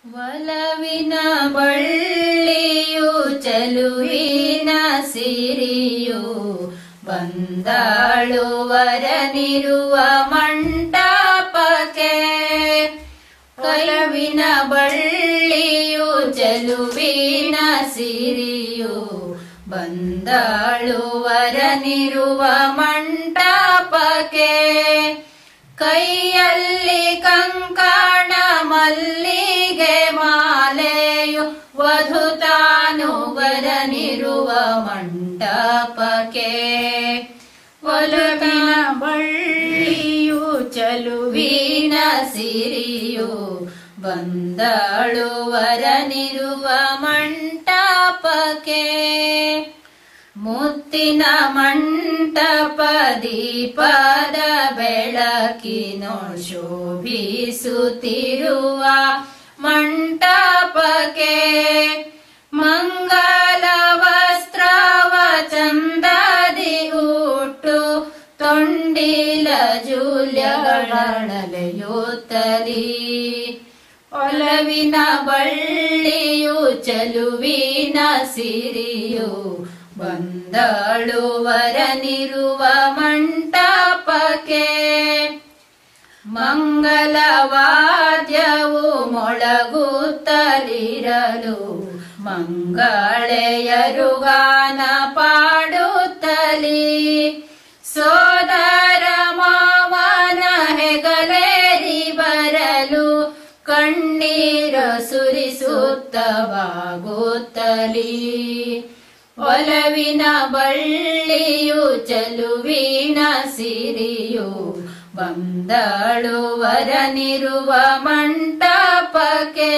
ಒಲವಿನ ಬಳ್ಳಿಯು ಚಲುವಿನ ಸಿರಿಯು ಬಂದಾಳುವರನಿರುವ ಮಂಟಪಕ್ಕೆ ಒಲವಿನ ಬಳ್ಳಿಯು ಚಲುವಿನ ಸಿರಿಯು ಬಂದಾಳುವರನಿರುವ ಮಂಟಪಕ್ಕೆ ಕೈಯಲ್ಲಿ ಕಂಕಣ ಮಲ್ಲಿಗೆ ಮಾಲೆಯು ವಧುತಾನು ವರನಿರುವ ಮಂಟಪಕ್ಕೆ ಒಲವಿನ ಬಳ್ಳಿಯು ಚಲುವಿನ ಸಿರಿಯು ಬಂದಳು ವರನಿರುವ ಮಂಟಪಕ್ಕೆ ಮುತ್ತಿನ ಮಂಟಪ ದೀಪದ ಬೆಳಕಿನೋ ಶೋಭಿಸುತ್ತಿರುವ ಮಂಟಪಕ್ಕೆ ಮಂಗಲ ವಸ್ತ್ರವ ಚಂದದಿ ಉಟ್ಟು ತೊಂಡಿಲ ಜೂಲ್ಯಗಳಣಲೆಯುತ್ತಲಿ ಒಲವಿನ ಬಳ್ಳಿಯು ಚಲುವಿನ ಸಿರಿಯು ಬಂದಳು ವರನಿರುವ ಮಂಟಪಕ್ಕೆ ಮಂಗಲವಾದ್ಯವು ಮೊಳಗುತ್ತಲಿರಲು ಮಂಗಳೆಯರು ಗಾನ ಪಾಡುತ್ತಲಿ ಸೋದರ ಮಾವನ ಹೆಗಲೇರಿ ಬರಲು ಕಣ್ಣೀರ ಸುರಿಸುತ್ತವಾಗುತ್ತಲಿ ಒಲವಿನ ಬಳ್ಳಿಯು ಚಲುವಿನ ಸಿರಿಯು ಬಂದಳು ವರನಿರುವ ಮಂಟಪಕ್ಕೆ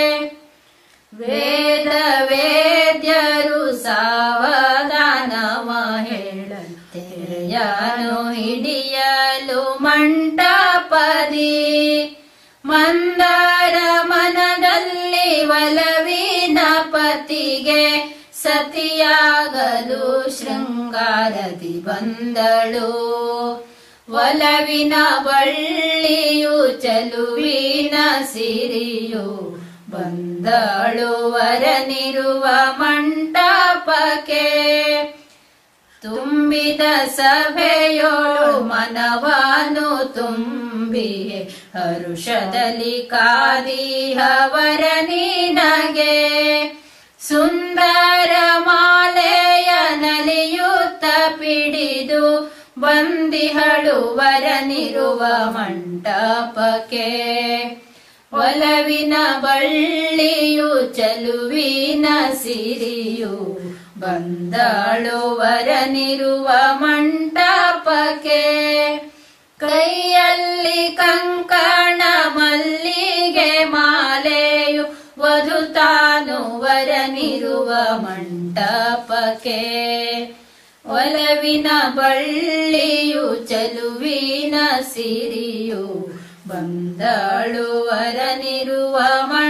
ವೇದ ವೇದ್ಯರು ಸಾವಧಾನವ ಹೇಳತೆರೆಯನು ಹಿಡಿಯಲು ಮಂಟಪದಿ ಮಂದರ ಮನದಲ್ಲಿ ಒಲವಿನ ಪತಿಗೆ ಸತಿಯಾಗಲು ಶೃಂಗಾರದಿ ಬಂದಳು ಒಲವಿನ ಬಳ್ಳಿಯು ಚಲುವಿನ ಸಿರಿಯು ಬಂದಳು ವರನಿರುವ ಮಂಟಪಕ್ಕೆ ತುಂಬಿದ ಸಭೆಯೋಳು ಮನವಾನು ತುಂಬಿ ಹರುಷದಲ್ಲಿ ಕಾದಿಹವರ ನಿನಗೆ ಸುಂದರ ಮಾಲೆಯ ನಲಿಯುತ್ತ ಪಿಡಿದು ಬಂದಿಹಳು ವರನಿರುವ ಮಂಟಪಕ್ಕೆ ಒಲವಿನ ಬಳ್ಳಿಯು ಚಲುವಿನ ಸಿರಿಯು ಬಂದಳು ವರನಿರುವ ಮಂಟಪಕ್ಕೆ ಕೈಯಲ್ಲಿ ಕಂಕಣ ಮಲ್ಲಿಗೆ ಮಾಲೆಯು ವಧುತಾನು ವರನಿರುವ ಮಂಟಪಕ್ಕೆ ಒಲವಿನ ಬಳ್ಳಿಯು ಚಲುವಿನ ಸಿರಿಯು ಬಂದಳು ವರನಿರುವ ಮಂಟಪಕ್ಕೆ